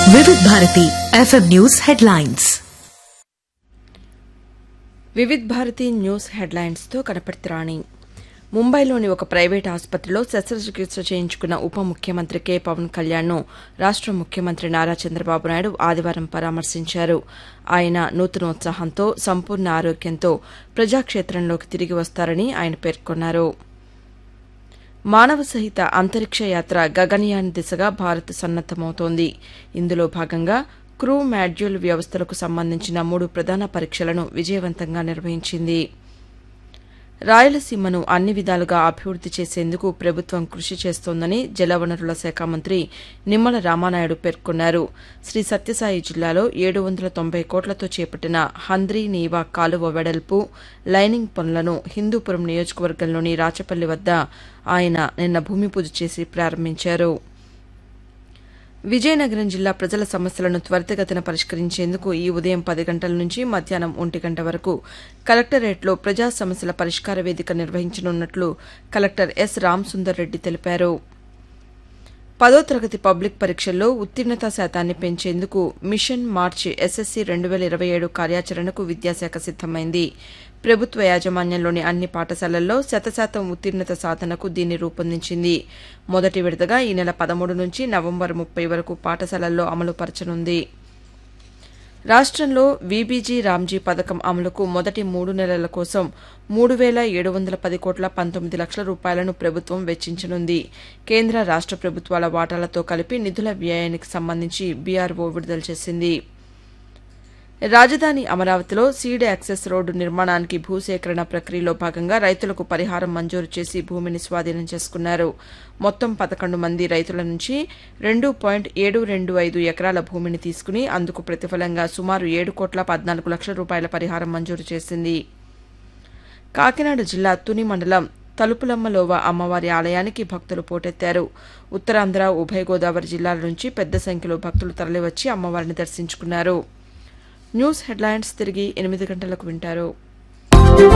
వివిధ Bharati FM news headlines Vividh Bharati news హెడ్లైన్స్తో కనపర్తి రాణి ముంబైలోని ఒక ప్రైవేట్ ఆసుపత్రిలో శస్త్రచికిత్స చేయించుకున్న ఉప ముఖ్యమంత్రి కె పవన్ కళ్యాణ్ను రాష్ట ముఖ్యమంత్రి నారా చంద్రబాబు నాయుడు ఆదివారం పరామర్శించారు ఆయన నూతనోత్సాహంతో సంపూర్ణ ఆరోగ్యంతో ప్రజాక్షేత్రంలోకి తిరిగి వస్తారని ఆయన పేర్కొన్నారు మానవ సహిత అంతరిక్ష యాత్ర గగనయాన్ దిశగా భారత్ సన్నద్దమవుతోంది ఇందులో భాగంగా క్రూ మాడ్యూల్ వ్యవస్థలకు సంబంధించిన మూడు ప్రధాన పరీక్షలను విజయవంతంగా నిర్వహించింది రాయలసీమను అన్ని విధాలుగా అభివృద్ది చేసేందుకు ప్రభుత్వం కృషి చేస్తోందని జలవనరుల శాఖ మంత్రి నిమ్మల రామానాయుడు పేర్కొన్నారు శ్రీ సత్యసాయి జిల్లాలో ఏడు వందల తొంభై కోట్లతో చేపట్టిన హంద్రీ నీవా కాలువ వెడల్పు లైనింగ్ పనులను హిందూపురం నియోజకవర్గంలోని రాచపల్లి వద్ద ఆయన నిన్న భూమి పూజ చేసి ప్రారంభించారు విజయనగరం జిల్లా ప్రజల సమస్యలను త్వరితగతిన పరిష్కరించేందుకు ఈ ఉదయం పది గంటల నుంచి మధ్యాహ్నం ఒంటి గంట వరకు కలెక్టరేట్లో ప్రజా సమస్యల పరిష్కార వేదిక నిర్వహించనున్నట్లు కలెక్టర్ ఎస్ రామసుందర్ రెడ్డి తెలిపారు పదో తరగతి పబ్లిక్ పరీక్షల్లో ఉత్తీర్ణత శాతాన్ని పెంచేందుకు మిషన్ మార్చి ఎస్ఎస్సీ రెండు వేల ఇరవై ఏడు కార్యాచరణకు విద్యాశాఖ సిద్దమైంది ప్రభుత్వ యాజమాన్యంలోని అన్ని పాఠశాలల్లో శతశాతం ఉత్తీర్ణత సాధనకు దీన్ని రూపొందించింది మొదటి విడతగా ఈ నెల పదమూడు నుంచి నవంబర్ ముప్పై వరకు పాఠశాలల్లో అమలు పరచనుంది రాష్ట్రంలో వీబీజీ రామ్జీ పథకం అమలుకు మొదటి మూడు నెలల కోసం మూడు వేల ఏడు వందల పది కోట్ల పంతొమ్మిది లక్షల రూపాయలను ప్రభుత్వం వెచ్చించనుంది కేంద్ర రాష్ట ప్రభుత్వాల వాటాలతో కలిపి నిధుల వ్యయానికి సంబంధించి బీఆర్ఓ విడుదల చేసింది రాజధాని అమరావతిలో సీడ్ యాక్సెస్ రోడ్డు నిర్మాణానికి భూసేకరణ ప్రక్రియలో భాగంగా రైతులకు పరిహారం మంజూరు చేసి భూమిని స్వాధీనం చేసుకున్నారు మొత్తం పదకొండు మంది రైతుల నుంచి రెండు పాయింట్ ఏడు రెండు ఐదు ఎకరాల భూమిని తీసుకుని అందుకు ప్రతిఫలంగా సుమారు ఏడు కోట్ల పద్నాలుగు లక్షల రూపాయల పరిహారం మంజూరు చేసింది కాకినాడ జిల్లా తుని మండలం తలుపులమ్మలోవ అమ్మవారి ఆలయానికి భక్తులు పోటెత్తారు ఉత్తరాంధ్ర ఉభయ గోదావరి జిల్లాల నుంచి పెద్ద సంఖ్యలో భక్తులు తరలివచ్చి అమ్మవారిని దర్శించుకున్నారు న్యూస్ హెడ్లైన్స్ తిరిగి ఎనిమిది గంటలకు వింటారు